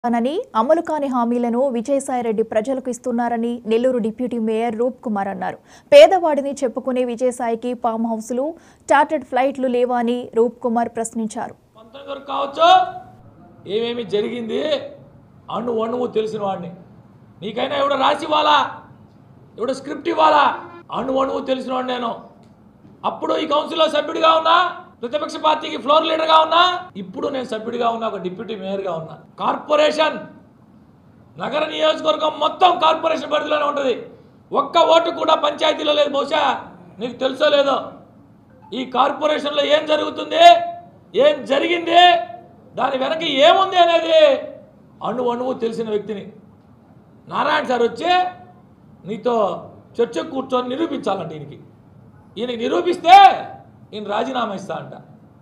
నని అమలు కాని హామీలను విజయసాయిరెడ్డి ప్రజలకు ఇస్తున్నారని నెల్లూరు డిప్యూటీ మేయర్ రూప్ కుమార్ అన్నారు పేదవాడిని చెప్పుకునే విజయసాయికి ఫామ్ హౌస్లు చార్టెడ్ ఫ్లైట్లు లేవా అని రూప్ కుమార్ ప్రశ్నించారు పంతొమ్మిది వరకు కావచ్చు ఏమేమి జరిగింది అణు అణువు తెలిసిన వాడిని నీకైనా ఎవడ రాసి ఇవ్వాలా ఎవడ స్క్రిప్ట్ ఇవ్వాలా అణు అణువు తెలిసిన వాడిని నేను అప్పుడు ఈ కౌన్సిల్లో సభ్యుడిగా ఉన్నా ప్రతిపక్ష పార్టీకి ఫ్లోర్ లీడర్గా ఉన్నా ఇప్పుడు నేను సభ్యుడిగా ఉన్నా ఒక డిప్యూటీ మేయర్గా ఉన్నా కార్పొరేషన్ నగర నియోజకవర్గం మొత్తం కార్పొరేషన్ పరిధిలోనే ఉంటుంది ఒక్క ఓటు కూడా పంచాయతీలో లేదు బహుశా నీకు తెలుసో లేదో ఈ కార్పొరేషన్లో ఏం జరుగుతుంది ఏం జరిగింది దాని వెనక ఏముంది అనేది అణు అణువు తెలిసిన వ్యక్తిని నారాయణ సార్ వచ్చి నీతో చర్చకు కూర్చొని నిరూపించాలంట ఈయనకి ఈయనకి నిరూపిస్తే ఈయన రాజీనామా ఇస్తా అంట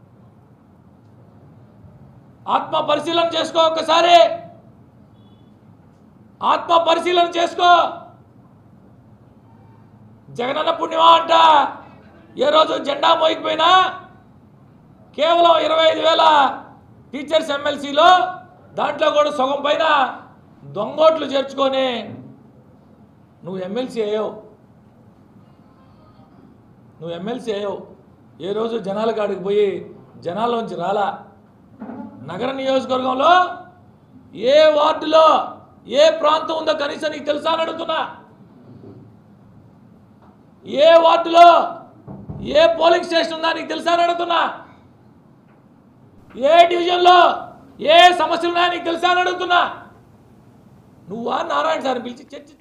ఆత్మ పరిశీలన చేసుకో ఒక్కసారి ఆత్మ పరిశీలన చేసుకో జగనన్న పుణ్యమా అంట ఏ రోజు జెండా మోయకపోయినా కేవలం ఇరవై ఐదు వేల టీచర్స్ ఎమ్మెల్సీలో దాంట్లో కూడా సగం పైన దొంగోట్లు చేర్చుకొని నువ్వు ఎమ్మెల్సీ అయ్యావు నువ్వు ఎమ్మెల్సీ అయ్యావు ఏ రోజు జనాల కాడికి పోయి జనాల్లోంచి రాలా నగర నియోజకవర్గంలో ఏ వార్డులో ఏ ప్రాంతం ఉందో కనీసం నీకు తెలుసా అని అడుగుతున్నా ఏ వార్డులో ఏ పోలింగ్ స్టేషన్ ఉందా నీకు తెలుసా అని అడుగుతున్నా ఏ డివిజన్లో ఏ సమస్యలు ఉన్నాయో నీకు తెలుసా అని అడుగుతున్నా నువ్వా నారాయణ సార్ పిలిచి చర్చ